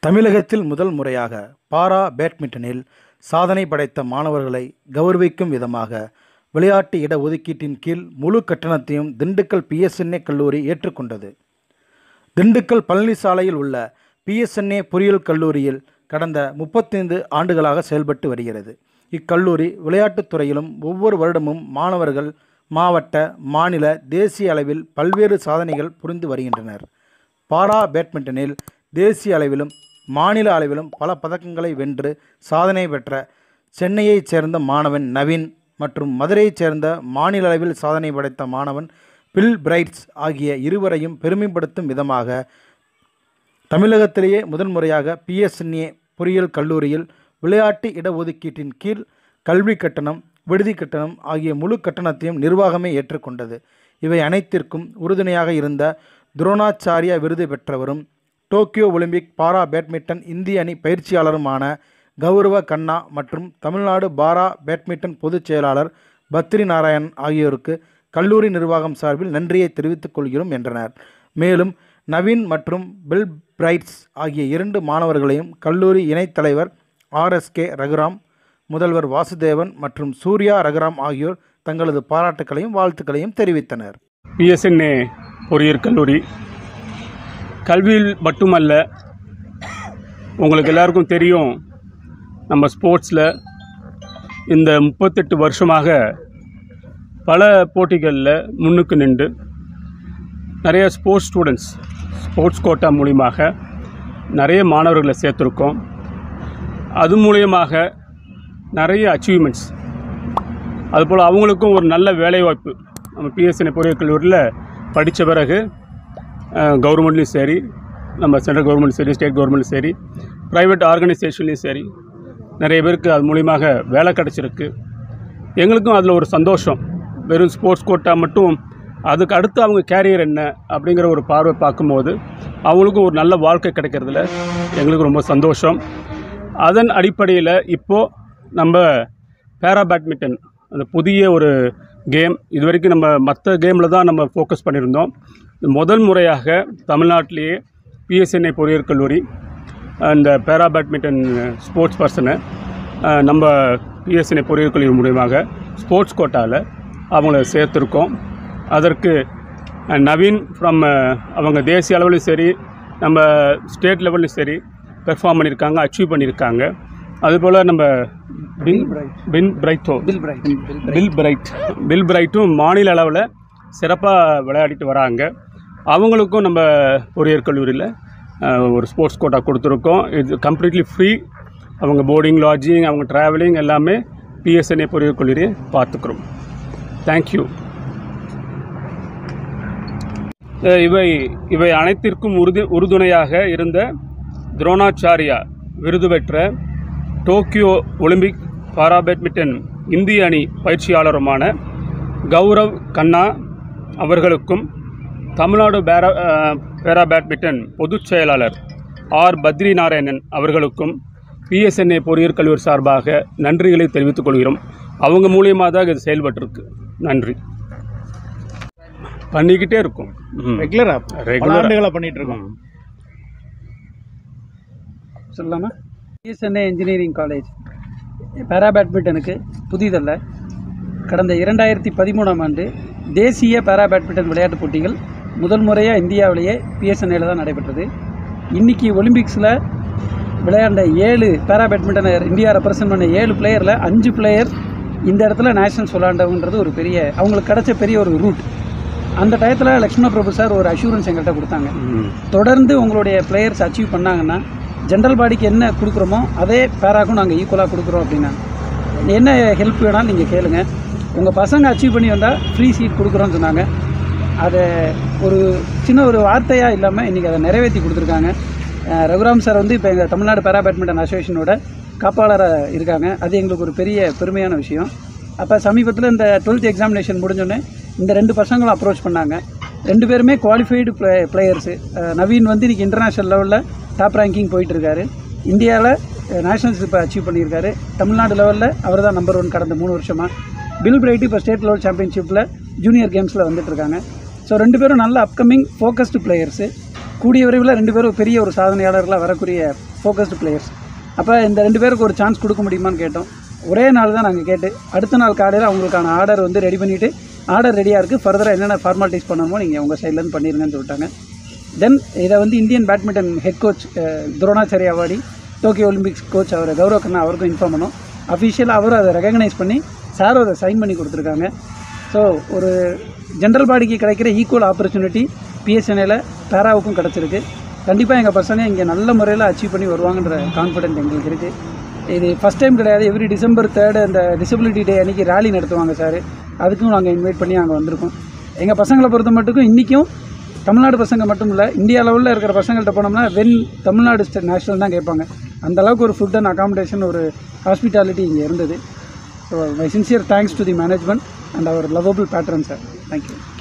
தமிழகத்தில் முதல் முறையாக பாரா பேட்மிண்டனில் சாதனை படைத்த மாணவர்களை கௌரவிக்கும் விதமாக விளையாட்டு இட ஒதுக்கீட்டின் கீழ் முழு கட்டணத்தையும் திண்டுக்கல் பிஎஸ்என்ஏ கல்லூரி ஏற்றுக்கொண்டது திண்டுக்கல் பழனிசாலையில் உள்ள பிஎஸ்என்ஏ பொறியியல் கல்லூரியில் கடந்த முப்பத்தைந்து ஆண்டுகளாக செயல்பட்டு வருகிறது இக்கல்லூரி விளையாட்டுத் துறையிலும் ஒவ்வொரு வருடமும் மாணவர்கள் மாவட்ட மாநில தேசிய அளவில் பல்வேறு சாதனைகள் புரிந்து வருகின்றனர் பாரா பேட்மிண்டனில் தேசிய அளவிலும் மாநில அளவிலும் பல பதக்கங்களை வென்று சாதனை பெற்ற சென்னையைச் சேர்ந்த மாணவன் நவீன் மற்றும் மதுரையைச் சேர்ந்த மாநில அளவில் சாதனை படைத்த மாணவன் பில் பிரைட்ஸ் ஆகிய இருவரையும் பெருமைப்படுத்தும் விதமாக தமிழகத்திலேயே முதன்முறையாக பிஎஸ்என்ஏ பொறியியல் கல்லூரியில் விளையாட்டு இடஒதுக்கீட்டின் கீழ் கல்வி கட்டணம் விடுதி கட்டணம் ஆகிய முழு கட்டணத்தையும் நிர்வாகமே ஏற்றுக்கொண்டது இவை அனைத்திற்கும் உறுதுணையாக இருந்த துரோணாச்சாரியா விருது பெற்றவரும் டோக்கியோ ஒலிம்பிக் பாரா பேட்மிண்டன் இந்திய அணி பயிற்சியாளருமான கௌரவ கண்ணா மற்றும் தமிழ்நாடு பாரா பேட்மிண்டன் பொதுச் செயலாளர் பத்ரி நாராயண் ஆகியோருக்கு கல்லூரி நிர்வாகம் சார்பில் நன்றியை தெரிவித்துக் கொள்கிறோம் என்றனர் மேலும் நவீன் மற்றும் பில் பிரைட்ஸ் ஆகிய இரண்டு மாணவர்களையும் கல்லூரி இணைத் தலைவர் ஆர்எஸ்கே ரகுராம் முதல்வர் வாசுதேவன் மற்றும் சூர்யா ரகுராம் ஆகியோர் தங்களது பாராட்டுக்களையும் வாழ்த்துக்களையும் தெரிவித்தனர் பிஎஸ்என்ஏ பொறியியற் கல்லூரி கல்வியில் மட்டுமல்ல உங்களுக்கு எல்லாருக்கும் தெரியும் நம்ம ஸ்போர்ட்ஸில் இந்த முப்பத்தெட்டு வருஷமாக பல போட்டிகளில் முன்னுக்கு நின்று நிறைய ஸ்போர்ட்ஸ் ஸ்டூடெண்ட்ஸ் ஸ்போர்ட்ஸ் கோட்டா மூலியமாக நிறைய மாணவர்களை சேர்த்துருக்கோம் அது மூலியமாக நிறைய அச்சீவ்மெண்ட்ஸ் அதுபோல் அவங்களுக்கும் ஒரு நல்ல வேலைவாய்ப்பு நம்ம பிஎஸ்என்ஏ பொறியியல் கல்லூரியில் படித்த பிறகு கவர்மெண்ட்லேயும் சரி நம்ம சென்ட்ரல் கவர்மெண்ட் சரி ஸ்டேட் கவர்மெண்ட்லையும் சரி ப்ரைவேட் ஆர்கனைசேஷன்லேயும் சரி நிறைய பேருக்கு அது மூலியமாக வேலை கிடச்சிருக்கு எங்களுக்கும் அதில் ஒரு சந்தோஷம் வெறும் ஸ்போர்ட்ஸ் கோட்டா மட்டும் அதுக்கு அடுத்து அவங்க கேரியர் என்ன அப்படிங்கிற ஒரு பார்வை பார்க்கும்போது அவங்களுக்கும் ஒரு நல்ல வாழ்க்கை கிடைக்கிறதுல எங்களுக்கு ரொம்ப சந்தோஷம் அதன் அடிப்படையில் இப்போது நம்ம பேரா பேட்மிண்டன் அந்த புதிய ஒரு கேம் இது வரைக்கும் நம்ம மற்ற கேமில் தான் நம்ம ஃபோக்கஸ் பண்ணியிருந்தோம் முதல் முறையாக தமிழ்நாட்டிலேயே பிஎஸ்என்ஐ பொறியியற் கல்லூரி அந்த பேரா பேட்மிண்டன் ஸ்போர்ட்ஸ் பர்சனை நம்ம பிஎஸ்என்ஐ பொறியியற் கல்லூரி மூலியமாக ஸ்போர்ட்ஸ் கோட்டாவில் அவங்கள சேர்த்துருக்கோம் அதற்கு அஹ், நவீன் ஃப்ரம் அவங்க தேசிய அளவிலும் சரி நம்ம ஸ்டேட் லெவல்லையும் சரி பெர்ஃபார்ம் பண்ணியிருக்காங்க அச்சீவ் பண்ணியிருக்காங்க அதுபோல் நம்ம பின் பின் பிரைட்டோ Bill Bright Bill Bright Bill பிரைட்டும் மாநில அளவில் சிறப்பாக விளையாடிட்டு வராங்க அவங்களுக்கும் நம்ம பொறியியற் கல்லூரியில் அஹ், ஒரு ஸ்போர்ட்ஸ் கோட்டா கொடுத்துருக்கோம் இது கம்ப்ளீட்லி ஃப்ரீ அவங்க போர்டிங் லாட்ஜிங் அவங்க ட்ராவலிங் எல்லாமே பிஎஸ்என்ஏ பொறியியற் கல்லூரியை பார்த்துக்கிறோம் தேங்க்யூ இவை இவை அனைத்திற்கும் உறுதி உறுதுணையாக இருந்த துரோணாச்சாரியா விருது பெற்ற டோக்கியோ ஒலிம்பிக் பாரா பேட்மிண்டன் இந்திய அணி பயிற்சியாளருமான கௌரவ் கண்ணா அவர்களுக்கும் தமிழ்நாடு பேரா அஹ், பேரா பேட்மிண்டன் பொதுச் செயலாளர் ஆர் பத்ரி நாராயணன் அவர்களுக்கும் பிஎஸ்என்ஏ பொறியியற் கல்லூரி சார்பாக நன்றிகளை தெரிவித்துக் கொள்கிறோம் அவங்க மூலியமாக தான் இது செயல்பட்டிருக்கு நன்றி பண்ணிக்கிட்டே இருக்கும் ம். ரெகுலராக பல Regular ஆ. ஆண்டுகளாக பண்ணிட்டு இருக்கோம் ம். சொல்லலாமா பிஎஸ்என்ஏ இன்ஜினியரிங் காலேஜ் பேரா பேட்மிண்டனுக்கு புதிதல்ல கடந்த இரண்டாயிரத்தி பதிமூணாம் ஆண்டு தேசிய பேரா பேட்மிண்டன் விளையாட்டுப் போட்டிகள் முதல் முறையாக இந்தியாவிலேயே பிஎஸ்என்ஏல தான் நடைபெற்றது இன்றைக்கி ஒலிம்பிக்ஸில் விளையாண்ட ஏழு பேரா பேட்மிண்டனை இந்தியா ரெப்ரசன்ட் பண்ண ஏழு பிளேயரில் அஞ்சு பிளேயர் இந்த இடத்துல நேஷனல்ஸ் விளாண்டவன்றது ஒரு பெரிய அவங்களுக்கு கிடைச்ச பெரிய ஒரு ரூட் அந்த டயத்தில் லக்ஷ்மண பிரபு சார் ஒரு அஷூரன்ஸ் எங்கள்கிட்ட கொடுத்தாங்க ம். தொடர்ந்து உங்களுடைய பிளேயர்ஸ் அச்சீவ் பண்ணாங்கன்னா ஜென்ரல் பாடிக்கு என்ன கொடுக்குறோமோ அதே பேராக்கும் நாங்கள் ஈக்குவலாக கொடுக்குறோம் அப்படின்னாங்க என்ன ஹெல்ப் வேணாலும் நீங்கள் கேளுங்க உங்கள் பசங்க அச்சீவ் பண்ணி வந்தால் ஃப்ரீ சீட் கொடுக்குறோன்னு சொன்னாங்க அதை ஒரு சின்ன ஒரு வார்த்தையாக இல்லாமல் இன்றைக்கி அதை நிறைவேற்றி கொடுத்துருக்காங்க அஹ் ரகுராம் சார் வந்து இப்போ எங்கள் தமிழ்நாடு பேரா பேட்மிண்டன் அசோசியேஷனோட காப்பாளராக இருக்காங்க அது எங்களுக்கு ஒரு பெரிய பெருமையான விஷயம் அப்போ சமீபத்தில் இந்த டுவெல்த் எக்ஸாமினேஷன் முடிஞ்சோடனே இந்த ரெண்டு பசங்களும் அப்ரோச் பண்ணாங்க ரெண்டு பேருமே குவாலிஃபைடு பிளே பிளேயர்ஸு நவீன் வந்து இன்றைக்கி இன்டர்நேஷ்னல் லெவலில் டாப் ரேங்கிங் போயிட்டு இருக்காரு இந்தியாவில் நேஷனல்ஸ் இப்போ அச்சீவ் பண்ணியிருக்காரு தமிழ்நாடு லெவலில் அவர் தான் நம்பர் ஒன் கடந்த மூணு வருஷமாக பில் பிரைட் இப்போ ஸ்டேட் லெவல் சாம்பியன்ஷிப்பில் ஜூனியர் கேம்ஸில் வந்துட்டு இருக்காங்க ஸோ ரெண்டு பேரும் நல்ல அப்கமிங் ஃபோக்கஸ்டு பிளேயர்ஸு கூடிய விரைவில் ரெண்டு பேரும் பெரிய ஒரு சாதனையாளர்களாக வரக்கூடிய ஃபோக்கஸ்டு பிளேயர்ஸ் அப்போ இந்த ரெண்டு பேருக்கு ஒரு சான்ஸ் கொடுக்க முடியுமான்னு கேட்டோம் ஒரே நாள் தான் நாங்கள் கேட்டு அடுத்த நாள் காலையில் அவங்களுக்கான ஆர்டர் வந்து ரெடி பண்ணிவிட்டு ஆர்டர் ரெடியாக இருக்குது ஃபர்தராக என்னென்ன ஃபார்மாலிட்டிஸ் பண்ணணுமோ நீங்கள் உங்கள் சைட்லேருந்து பண்ணிருங்கன்னு சொல்லிட்டாங்க தென் இதை வந்து Indian badminton head coach Dronacharya awardee Tokyo Olympics coach அவர் கௌரவ கண்ணா அவருக்கும் இன்ஃபார்ம் பண்ணோம் அஃபிஷியலாக அவரும் அதை ரெகக்னைஸ் பண்ணி சாரும் அதை சைன் பண்ணி கொடுத்துருக்காங்க ஸோ ஒரு ஜென்ரல் பாடிக்கு கிடைக்கிற ஈக்குவல் ஆப்பர்ச்சுனிட்டி பிஎஸ்என்ஏல பேராவுக்கும் கிடச்சிருக்கு கண்டிப்பாக எங்கள் பசங்க இங்கே நல்ல முறையில் அச்சீவ் பண்ணி வருவாங்கன்ற கான்ஃபிடென்ட் எங்களுக்கு இருக்குது இது ஃபஸ்ட் டைம் கிடையாது எவ்ரி டிசம்பர் தேர்டு அந்த டிசபிலிட்டி டே அன்றைக்கி ரேலி நடத்துவாங்க சார் அதுக்கும் நாங்கள் இன்வைட் பண்ணி அங்கே வந்திருக்கோம் எங்கள் பசங்களை பொறுத்த மட்டுக்கும் இன்றைக்கும் தமிழ்நாடு பசங்க மட்டும் இல்லை இந்தியா லெவலில் இருக்கிற பசங்கள்ட்ட போனோம்னா வென் தமிழ்நாடு ஸ்டேட் நேஷனல் தான் கேட்பாங்க அந்த அளவுக்கு ஒரு ஃபுட் அண்ட் அகாமடேஷன் ஒரு ஹாஸ்பிட்டாலிட்டி இங்கே இருந்தது so my sincere thanks to the management and our lovable patron sir thank you